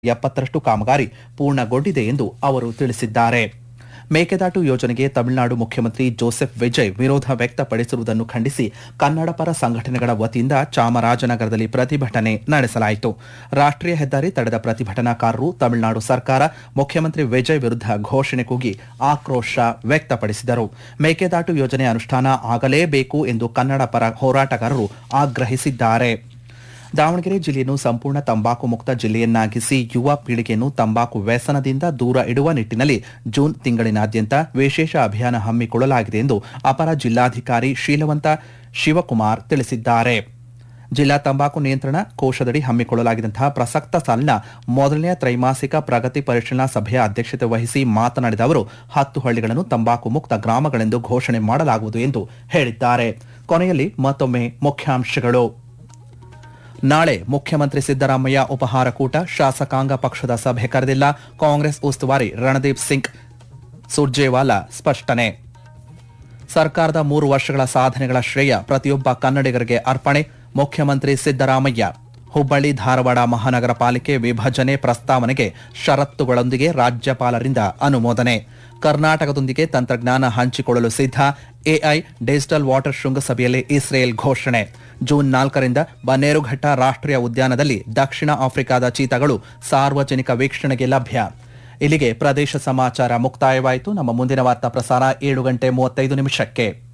ಎಪ್ಪತ್ತರಷ್ಟು ಕಾಮಗಾರಿ ಪೂರ್ಣಗೊಂಡಿದೆ ಎಂದು ಅವರು ತಿಳಿಸಿದ್ದಾರೆ ಮೇಕೆದಾಟು ಯೋಜನೆಗೆ ತಮಿಳುನಾಡು ಮುಖ್ಯಮಂತ್ರಿ ಜೋಸೆಫ್ ವಿಜಯ್ ವಿರೋಧ ವ್ಯಕ್ತಪಡಿಸಿರುವುದನ್ನು ಖಂಡಿಸಿ ಕನ್ನಡ ಪರ ಸಂಘಟನೆಗಳ ವತಿಯಿಂದ ಚಾಮರಾಜನಗರದಲ್ಲಿ ಪ್ರತಿಭಟನೆ ನಡೆಸಲಾಯಿತು ರಾಷ್ಟ್ರೀಯ ಹೆದ್ದಾರಿ ತಡೆದ ಪ್ರತಿಭಟನಾಕಾರರು ತಮಿಳುನಾಡು ಸರ್ಕಾರ ಮುಖ್ಯಮಂತ್ರಿ ವಿಜಯ್ ವಿರುದ್ಧ ಘೋಷಣೆ ಕೂಗಿ ಆಕ್ರೋಶ ವ್ಯಕ್ತಪಡಿಸಿದರು ಮೇಕೆದಾಟು ಯೋಜನೆ ಅನುಷ್ಠಾನ ಆಗಲೇಬೇಕು ಎಂದು ಕನ್ನಡ ಪರ ಹೋರಾಟಗಾರರು ಆಗ್ರಹಿಸಿದ್ದಾರೆ ದಾವಣಗೆರೆ ಜಿಲ್ಲೆಯನ್ನು ಸಂಪೂರ್ಣ ತಂಬಾಕು ಮುಕ್ತ ಜಿಲ್ಲೆಯನ್ನಾಗಿಸಿ ಯುವ ಪೀಳಿಗೆಯನ್ನು ತಂಬಾಕು ವ್ಯಸನದಿಂದ ದೂರ ಇಡುವ ನಿಟ್ಟಿನಲ್ಲಿ ಜೂನ್ ತಿಂಗಳಿನಾದ್ಯಂತ ವಿಶೇಷ ಅಭಿಯಾನ ಹಮ್ಮಿಕೊಳ್ಳಲಾಗಿದೆ ಎಂದು ಅಪರ ಜಿಲ್ಲಾಧಿಕಾರಿ ಶೀಲವಂತ ಶಿವಕುಮಾರ್ ತಿಳಿಸಿದ್ದಾರೆ ಜಿಲ್ಲಾ ತಂಬಾಕು ನಿಯಂತ್ರಣ ಕೋಶದಡಿ ಹಮ್ಮಿಕೊಳ್ಳಲಾಗಿದ್ದಂತಹ ಪ್ರಸಕ್ತ ಸಾಲಿನ ಮೊದಲನೆಯ ತ್ರೈಮಾಸಿಕ ಪ್ರಗತಿ ಪರಿಶೀಲನಾ ಸಭೆಯ ಅಧ್ಯಕ್ಷತೆ ವಹಿಸಿ ಮಾತನಾಡಿದ ಅವರು ಹತ್ತು ಹಳ್ಳಿಗಳನ್ನು ತಂಬಾಕು ಮುಕ್ತ ಗ್ರಾಮಗಳೆಂದು ಘೋಷಣೆ ಮಾಡಲಾಗುವುದು ಎಂದು ಹೇಳಿದ್ದಾರೆ ಕೊನೆಯಲ್ಲಿ ಮತ್ತೊಮ್ಮೆ ಮುಖ್ಯಾಂಶಗಳು ನಾಳೆ ಮುಖ್ಯಮಂತ್ರಿ ಸಿದ್ದರಾಮಯ್ಯ ಉಪಹಾರ ಕೂಟ ಶಾಸಕಾಂಗ ಪಕ್ಷದ ಸಭೆ ಕರೆದಿಲ್ಲ ಕಾಂಗ್ರೆಸ್ ಉಸ್ತುವಾರಿ ರಣದೀಪ್ ಸಿಂಗ್ ಸುರ್ಜೇವಾಲಾ ಸ್ಪಷ್ಟನೆ ಸರ್ಕಾರದ ಮೂರು ವರ್ಷಗಳ ಸಾಧನೆಗಳ ಶ್ರೇಯ ಪ್ರತಿಯೊಬ್ಬ ಕನ್ನಡಿಗರಿಗೆ ಅರ್ಪಣೆ ಮುಖ್ಯಮಂತ್ರಿ ಸಿದ್ದರಾಮಯ್ಯ ಹುಬ್ಬಳ್ಳಿ ಧಾರವಾಡ ಮಹಾನಗರ ಪಾಲಿಕೆ ವಿಭಜನೆ ಪ್ರಸ್ತಾವನೆಗೆ ಷರತ್ತುಗಳೊಂದಿಗೆ ರಾಜ್ಯಪಾಲರಿಂದ ಅನುಮೋದನೆ ಕರ್ನಾಟಕದೊಂದಿಗೆ ತಂತ್ರಜ್ಞಾನ ಹಂಚಿಕೊಳ್ಳಲು ಸಿದ್ಧ ಎಐ ಡಿಜಿಟಲ್ ವಾಟರ್ ಶೃಂಗಸಭೆಯಲ್ಲಿ ಇಸ್ರೇಲ್ ಘೋಷಣೆ ಜೂನ್ ನಾಲ್ಕರಿಂದ ಬನ್ನೇರುಘಟ್ಟ ರಾಷ್ಟ್ರೀಯ ಉದ್ಯಾನದಲ್ಲಿ ದಕ್ಷಿಣ ಆಫ್ರಿಕಾದ ಚೀತಾಗಳು ಸಾರ್ವಜನಿಕ ವೀಕ್ಷಣೆಗೆ ಲಭ್ಯ ಇಲ್ಲಿಗೆ ಪ್ರದೇಶ ಸಮಾಚಾರ ಮುಕ್ತಾಯವಾಯಿತು ನಮ್ಮ ಮುಂದಿನ ವಾರ್ತಾ ಪ್ರಸಾರ ಏಳು ಗಂಟೆ ಮೂವತ್ತೈದು ನಿಮಿಷಕ್ಕೆ